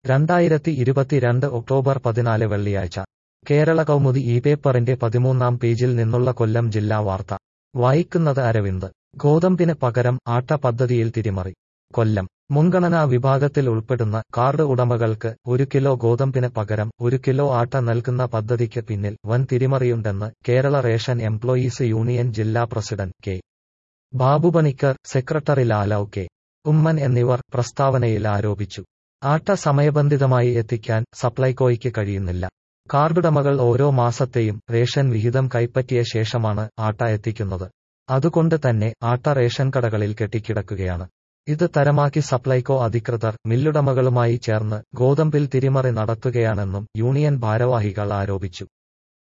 രണ്ടായിരത്തി ഇരുപത്തിരണ്ട് ഒക്ടോബർ പതിനാല് വെള്ളിയാഴ്ച കേരള കൗമുദി ഈ പേപ്പറിന്റെ പതിമൂന്നാം പേജിൽ നിന്നുള്ള കൊല്ലം ജില്ലാ വാർത്ത വായിക്കുന്നത് അരവിന്ദ് ഗോതമ്പിന് പകരം ആട്ട പദ്ധതിയിൽ തിരിമറി കൊല്ലം മുൻഗണനാ വിഭാഗത്തിൽ ഉൾപ്പെടുന്ന കാർഡ് ഉടമകൾക്ക് ഒരു കിലോ ഗോതമ്പിന് പകരം ഒരു കിലോ ആട്ട നൽകുന്ന പദ്ധതിക്ക് പിന്നിൽ വൻ തിരിമറിയുണ്ടെന്ന് കേരള റേഷൻ എംപ്ലോയീസ് യൂണിയൻ ജില്ലാ പ്രസിഡന്റ് കെ ബാബുപണിക്കർ സെക്രട്ടറി ലാലൌ കെ ഉമ്മൻ എന്നിവർ പ്രസ്താവനയിൽ ആരോപിച്ചു ആട്ട സമയബന്ധിതമായി എത്തിക്കാൻ സപ്ലൈകോയ്ക്ക് കഴിയുന്നില്ല കാർഡുടമകൾ ഓരോ മാസത്തെയും റേഷൻ വിഹിതം കൈപ്പറ്റിയ ശേഷമാണ് ആട്ട എത്തിക്കുന്നത് അതുകൊണ്ട് തന്നെ ആട്ട റേഷൻ കടകളിൽ കെട്ടിക്കിടക്കുകയാണ് ഇത് തരമാക്കി സപ്ലൈകോ അധികൃതർ മില്ലുടമകളുമായി ചേർന്ന് ഗോതമ്പിൽ തിരിമറി നടത്തുകയാണെന്നും യൂണിയൻ ഭാരവാഹികൾ ആരോപിച്ചു